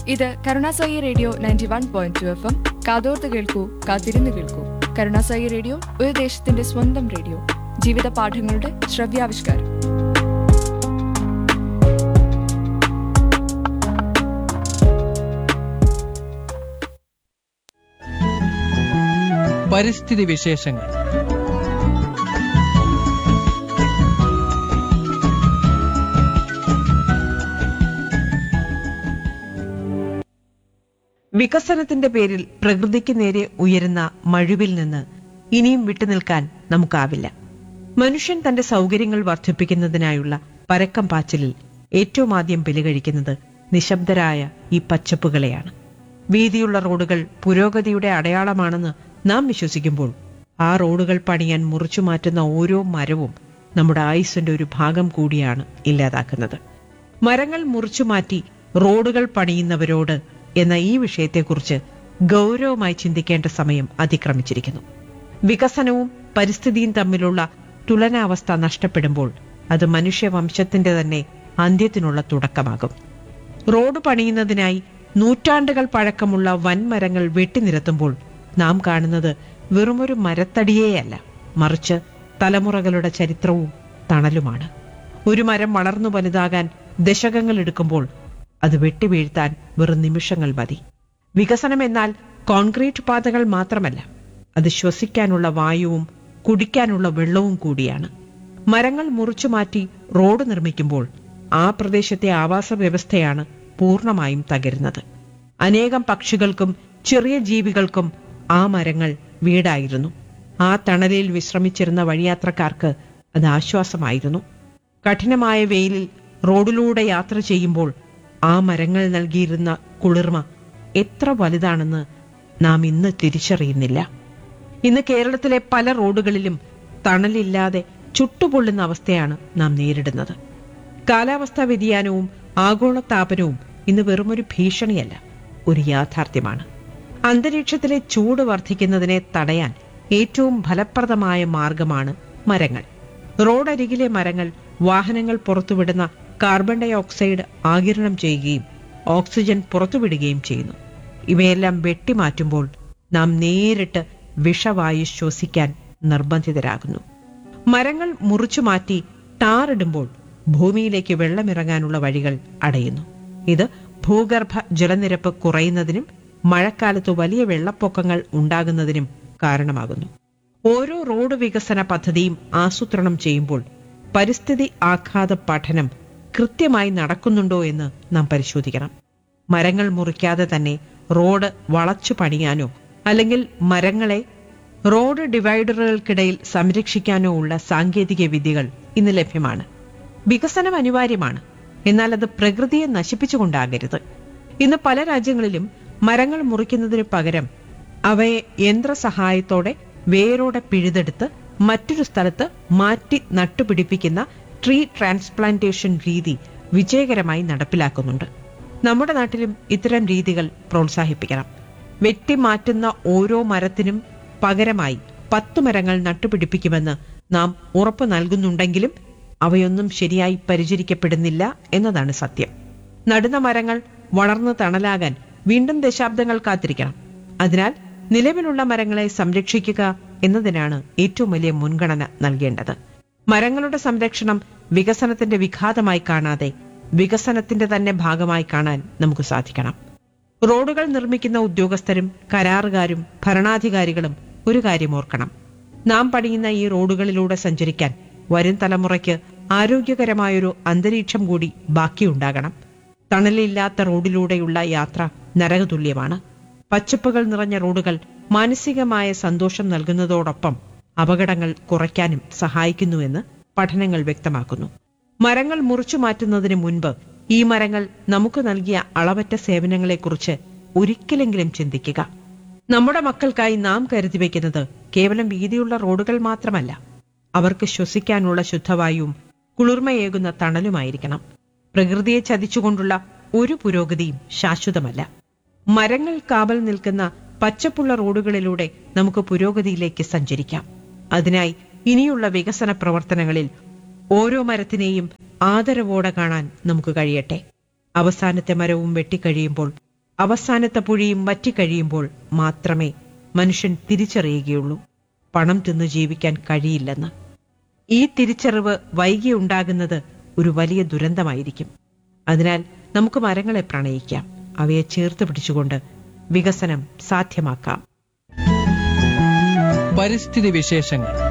ഇത് Karunasai radio ninety one point two F M കാതോർത്ത് കേൾക്കൂ കാത്തിരുന്ന് കേൾക്കൂ കരുണാസായി റേഡിയോ ഒരു ദേശത്തിന്റെ സ്വന്തം റേഡിയോ ജീവിത പാഠങ്ങളുടെ ശ്രവ്യാവിഷ്കാരം പരിസ്ഥിതി വിശേഷങ്ങൾ വികസനത്തിന്റെ പേരിൽ പ്രകൃതിക്ക് നേരെ ഉയരുന്ന മഴുവിൽ നിന്ന് ഇനിയും വിട്ടുനിൽക്കാൻ നമുക്കാവില്ല മനുഷ്യൻ തന്റെ സൗകര്യങ്ങൾ വർദ്ധിപ്പിക്കുന്നതിനായുള്ള പരക്കം പാച്ചിലിൽ ഏറ്റവും ആദ്യം ബലികഴിക്കുന്നത് നിശബ്ദരായ ഈ പച്ചപ്പുകളെയാണ് വീതിയുള്ള റോഡുകൾ പുരോഗതിയുടെ അടയാളമാണെന്ന് നാം വിശ്വസിക്കുമ്പോൾ ആ റോഡുകൾ പണിയാൻ മുറിച്ചു മാറ്റുന്ന ഓരോ മരവും നമ്മുടെ ആയുസ്സിന്റെ ഒരു ഭാഗം കൂടിയാണ് ഇല്ലാതാക്കുന്നത് മരങ്ങൾ മുറിച്ചു മാറ്റി റോഡുകൾ പണിയുന്നവരോട് എന്ന ഈ വിഷയത്തെക്കുറിച്ച് ഗൗരവമായി ചിന്തിക്കേണ്ട സമയം അതിക്രമിച്ചിരിക്കുന്നു വികസനവും പരിസ്ഥിതിയും തമ്മിലുള്ള തുലനാവസ്ഥ നഷ്ടപ്പെടുമ്പോൾ അത് മനുഷ്യവംശത്തിന്റെ തന്നെ അന്ത്യത്തിനുള്ള തുടക്കമാകും റോഡ് പണിയുന്നതിനായി നൂറ്റാണ്ടുകൾ പഴക്കമുള്ള വൻമരങ്ങൾ വെട്ടിനിരത്തുമ്പോൾ നാം കാണുന്നത് വെറുമൊരു മരത്തടിയേയല്ല മറിച്ച് തലമുറകളുടെ ചരിത്രവും തണലുമാണ് ഒരു മരം വളർന്നു വലുതാകാൻ ദശകങ്ങൾ എടുക്കുമ്പോൾ അത് വെട്ടിവീഴ്ത്താൻ വെറും നിമിഷങ്ങൾ മതി വികസനം എന്നാൽ കോൺക്രീറ്റ് പാതകൾ മാത്രമല്ല അത് ശ്വസിക്കാനുള്ള വായുവും കുടിക്കാനുള്ള വെള്ളവും കൂടിയാണ് മരങ്ങൾ മുറിച്ചു മാറ്റി റോഡ് നിർമ്മിക്കുമ്പോൾ ആ പ്രദേശത്തെ ആവാസ വ്യവസ്ഥയാണ് പൂർണ്ണമായും തകരുന്നത് അനേകം പക്ഷികൾക്കും ചെറിയ ജീവികൾക്കും ആ മരങ്ങൾ വീടായിരുന്നു ആ തണലിൽ വിശ്രമിച്ചിരുന്ന വഴിയാത്രക്കാർക്ക് അത് ആശ്വാസമായിരുന്നു കഠിനമായ വെയിലിൽ റോഡിലൂടെ യാത്ര ചെയ്യുമ്പോൾ ആ മരങ്ങൾ നൽകിയിരുന്ന കുളിർമ എത്ര വലുതാണെന്ന് നാം ഇന്ന് തിരിച്ചറിയുന്നില്ല ഇന്ന് കേരളത്തിലെ പല റോഡുകളിലും തണലില്ലാതെ ചുട്ടുപൊള്ളുന്ന അവസ്ഥയാണ് നാം നേരിടുന്നത് കാലാവസ്ഥാ വ്യതിയാനവും ആഗോളതാപനവും ഇന്ന് വെറുമൊരു ഭീഷണിയല്ല ഒരു യാഥാർത്ഥ്യമാണ് അന്തരീക്ഷത്തിലെ ചൂട് വർദ്ധിക്കുന്നതിനെ തടയാൻ ഏറ്റവും ഫലപ്രദമായ മാർഗമാണ് മരങ്ങൾ റോഡരികിലെ മരങ്ങൾ വാഹനങ്ങൾ പുറത്തുവിടുന്ന കാർബൺ ഡൈ ഓക്സൈഡ് ആകിരണം ചെയ്യുകയും ഓക്സിജൻ പുറത്തുവിടുകയും ചെയ്യുന്നു ഇവയെല്ലാം വെട്ടിമാറ്റുമ്പോൾ നാം നേരിട്ട് വിഷവായു ശ്വസിക്കാൻ നിർബന്ധിതരാകുന്നു മരങ്ങൾ മുറിച്ചു മാറ്റി ടാറിടുമ്പോൾ ഭൂമിയിലേക്ക് വെള്ളമിറങ്ങാനുള്ള വഴികൾ അടയുന്നു ഇത് ഭൂഗർഭ ജലനിരപ്പ് കുറയുന്നതിനും മഴക്കാലത്ത് വലിയ വെള്ളപ്പൊക്കങ്ങൾ ഉണ്ടാകുന്നതിനും കാരണമാകുന്നു ഓരോ റോഡ് വികസന പദ്ധതിയും ആസൂത്രണം ചെയ്യുമ്പോൾ പരിസ്ഥിതി ആഘാത പഠനം കൃത്യമായി നടക്കുന്നുണ്ടോ എന്ന് നാം പരിശോധിക്കണം മരങ്ങൾ മുറിക്കാതെ തന്നെ റോഡ് വളച്ചു പണിയാനോ അല്ലെങ്കിൽ മരങ്ങളെ റോഡ് ഡിവൈഡറുകൾക്കിടയിൽ സംരക്ഷിക്കാനോ ഉള്ള സാങ്കേതിക വിദ്യകൾ ഇന്ന് ലഭ്യമാണ് വികസനം അനിവാര്യമാണ് എന്നാൽ അത് പ്രകൃതിയെ നശിപ്പിച്ചുകൊണ്ടാകരുത് ഇന്ന് പല രാജ്യങ്ങളിലും മരങ്ങൾ മുറിക്കുന്നതിന് പകരം അവയെ യന്ത്രസഹായത്തോടെ വേരോടെ പിഴുതെടുത്ത് മറ്റൊരു സ്ഥലത്ത് മാറ്റി നട്ടുപിടിപ്പിക്കുന്ന ട്രീ ട്രാൻസ്പ്ലാന്റേഷൻ രീതി വിജയകരമായി നടപ്പിലാക്കുന്നുണ്ട് നമ്മുടെ നാട്ടിലും ഇത്തരം രീതികൾ പ്രോത്സാഹിപ്പിക്കണം വെട്ടിമാറ്റുന്ന ഓരോ മരത്തിനും പകരമായി പത്തു മരങ്ങൾ നട്ടുപിടിപ്പിക്കുമെന്ന് നാം ഉറപ്പു നൽകുന്നുണ്ടെങ്കിലും അവയൊന്നും ശരിയായി പരിചരിക്കപ്പെടുന്നില്ല എന്നതാണ് സത്യം നടുന്ന മരങ്ങൾ വളർന്ന് തണലാകാൻ വീണ്ടും ദശാബ്ദങ്ങൾ കാത്തിരിക്കണം അതിനാൽ നിലവിലുള്ള മരങ്ങളെ സംരക്ഷിക്കുക എന്നതിനാണ് ഏറ്റവും വലിയ മുൻഗണന നൽകേണ്ടത് മരങ്ങളുടെ സംരക്ഷണം വികസനത്തിന്റെ വിഘാതമായി കാണാതെ വികസനത്തിന്റെ തന്നെ ഭാഗമായി കാണാൻ നമുക്ക് സാധിക്കണം റോഡുകൾ നിർമ്മിക്കുന്ന ഉദ്യോഗസ്ഥരും കരാറുകാരും ഭരണാധികാരികളും ഒരു കാര്യം ഓർക്കണം നാം പണിയുന്ന ഈ റോഡുകളിലൂടെ സഞ്ചരിക്കാൻ വരും തലമുറയ്ക്ക് ആരോഗ്യകരമായൊരു അന്തരീക്ഷം കൂടി ബാക്കിയുണ്ടാകണം തണലില്ലാത്ത റോഡിലൂടെയുള്ള യാത്ര നരകതുല്യമാണ് പച്ചപ്പുകൾ നിറഞ്ഞ റോഡുകൾ മാനസികമായ സന്തോഷം നൽകുന്നതോടൊപ്പം അപകടങ്ങൾ കുറയ്ക്കാനും സഹായിക്കുന്നുവെന്ന് പഠനങ്ങൾ വ്യക്തമാക്കുന്നു മരങ്ങൾ മുറിച്ചു മാറ്റുന്നതിന് മുൻപ് ഈ മരങ്ങൾ നമുക്ക് നൽകിയ അളവറ്റ സേവനങ്ങളെക്കുറിച്ച് ഒരിക്കലെങ്കിലും ചിന്തിക്കുക നമ്മുടെ മക്കൾക്കായി നാം കരുതി വയ്ക്കുന്നത് കേവലം വീതിയുള്ള റോഡുകൾ മാത്രമല്ല അവർക്ക് ശ്വസിക്കാനുള്ള ശുദ്ധവായുവും കുളിർമയേകുന്ന തണലുമായിരിക്കണം പ്രകൃതിയെ ചതിച്ചുകൊണ്ടുള്ള ഒരു പുരോഗതിയും ശാശ്വതമല്ല മരങ്ങൾ കാവൽ നിൽക്കുന്ന പച്ചപ്പുള്ള റോഡുകളിലൂടെ നമുക്ക് പുരോഗതിയിലേക്ക് സഞ്ചരിക്കാം അതിനായി ഇനിയുള്ള വികസന പ്രവർത്തനങ്ങളിൽ ഓരോ മരത്തിനെയും ആദരവോടെ കാണാൻ നമുക്ക് കഴിയട്ടെ അവസാനത്തെ മരവും വെട്ടിക്കഴിയുമ്പോൾ അവസാനത്തെ പുഴിയും വറ്റിക്കഴിയുമ്പോൾ മാത്രമേ മനുഷ്യൻ തിരിച്ചറിയുകയുള്ളൂ പണം തിന്നു ജീവിക്കാൻ കഴിയില്ലെന്ന് ഈ തിരിച്ചറിവ് വൈകി ഉണ്ടാകുന്നത് ഒരു വലിയ ദുരന്തമായിരിക്കും അതിനാൽ നമുക്ക് മരങ്ങളെ പ്രണയിക്കാം അവയെ ചേർത്ത് പിടിച്ചുകൊണ്ട് വികസനം സാധ്യമാക്കാം പരിസ്ഥിതി വിശേഷങ്ങൾ